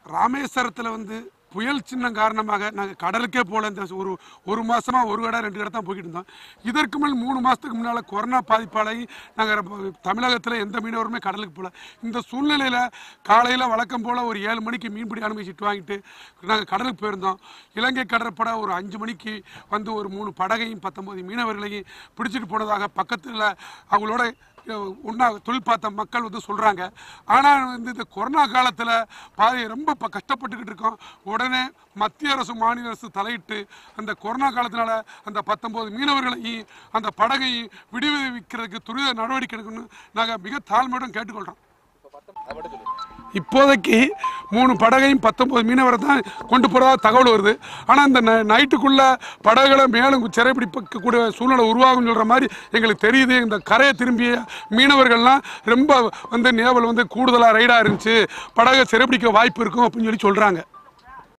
ராமேஸ்வரத்தில் வந்து புயல் சின்னம் காரணமாக நாங்கள் கடலுக்கே போகல இந்த ஒரு ஒரு மாசமா ஒரு கடை ரெண்டு கடை தான் போய்கிட்டு இருந்தோம் இதற்கு மேல் மூணு மாதத்துக்கு முன்னால் கொரோனா பாதிப்பாளாகி நாங்கள் தமிழகத்தில் எந்த மீனவருமே கடலுக்கு போகல இந்த சூழ்நிலையில் காலையில் வழக்கம் போல் ஒரு ஏழு மணிக்கு மீன்பிடி அனுமதிச்சிட்டு வாங்கிட்டு நாங்கள் கடலுக்கு போயிருந்தோம் இலங்கை கடற்படை ஒரு அஞ்சு மணிக்கு வந்து ஒரு மூணு படகையும் பத்தொன்பது மீனவர்களையும் பிடிச்சிட்டு போனதாக பக்கத்தில் அவங்களோட உண்ணா தொழில் பார்த்த மக்கள் வந்து சொல்கிறாங்க ஆனால் வந்து இந்த கொரோனா காலத்தில் பாதி ரொம்ப இப்போ கஷ்டப்பட்டுக்கிட்டு இருக்கோம் உடனே மத்திய அரசு மாநில அரசு தலையிட்டு அந்த கொரோனா காலத்தினால அந்த பத்தொம்போது மீனவர்களையும் அந்த படகை விடுவிக்கிறதுக்கு துரித நடவடிக்கை எடுக்கணும்னு நாங்கள் மிக தாழ்மையுடன் கேட்டுக்கொள்கிறோம் இப்போதைக்கு மூணு படகையும் பத்தொன்பது மீனவரை தான் கொண்டு போகிறதா தகவல் வருது ஆனால் இந்த நை- நைட்டுக்குள்ள படகுகளை மேலும் சிறைப்பிடிக்கக்கூடிய சூழ்நிலை உருவாகும் சொல்கிற மாதிரி எங்களுக்கு தெரியுது இந்த கரையை திரும்பிய மீனவர்கள்லாம் ரொம்ப வந்து நேவல் வந்து கூடுதலாக ரைடாக இருந்துச்சு படகை சிறைப்பிடிக்க வாய்ப்பு இருக்கும் அப்படின்னு சொல்லி சொல்கிறாங்க